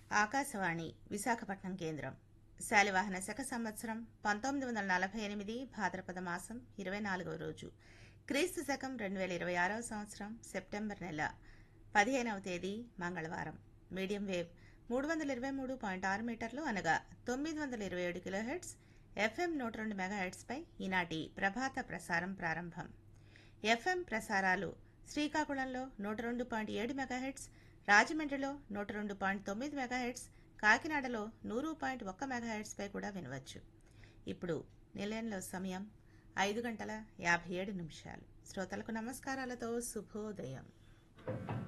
ఆకాశవాణి విశాఖపట్నం కేంద్రం శాలివాహన శక సంవత్సరం పంతొమ్మిది వందల నలభై ఎనిమిది భాద్రపద మాసం ఇరవై నాలుగవ రోజు క్రీస్తు శకం రెండు వేల ఇరవై ఆరవ సంవత్సరం సెప్టెంబర్ నెల పదిహేనవ తేదీ మంగళవారం మీడియం వేవ్ మూడు వందల ఇరవై మూడు పాయింట్ ఆరు మీటర్లు అనగా తొమ్మిది వందల ఇరవై ఏడు కిలోహెడ్స్ ఎఫ్ఎం నూట రెండు మెగాహెడ్స్పై ఈనాటి ప్రభాత ప్రసారం ప్రారంభం ఎఫ్ఎం ప్రసారాలు శ్రీకాకుళంలో నూట రెండు పాయింట్ ఏడు మెగాహెట్స్ రాజమండ్రిలో నూట రెండు పాయింట్ తొమ్మిది మెగాహెట్స్ కాకినాడలో నూరు పాయింట్ ఒక్క మెగాహెట్స్పై కూడా వినవచ్చు ఇప్పుడు నిలయంలో సమయం ఐదు గంటల యాభై ఏడు నిమిషాలు శ్రోతలకు నమస్కారాలతో శుభోదయం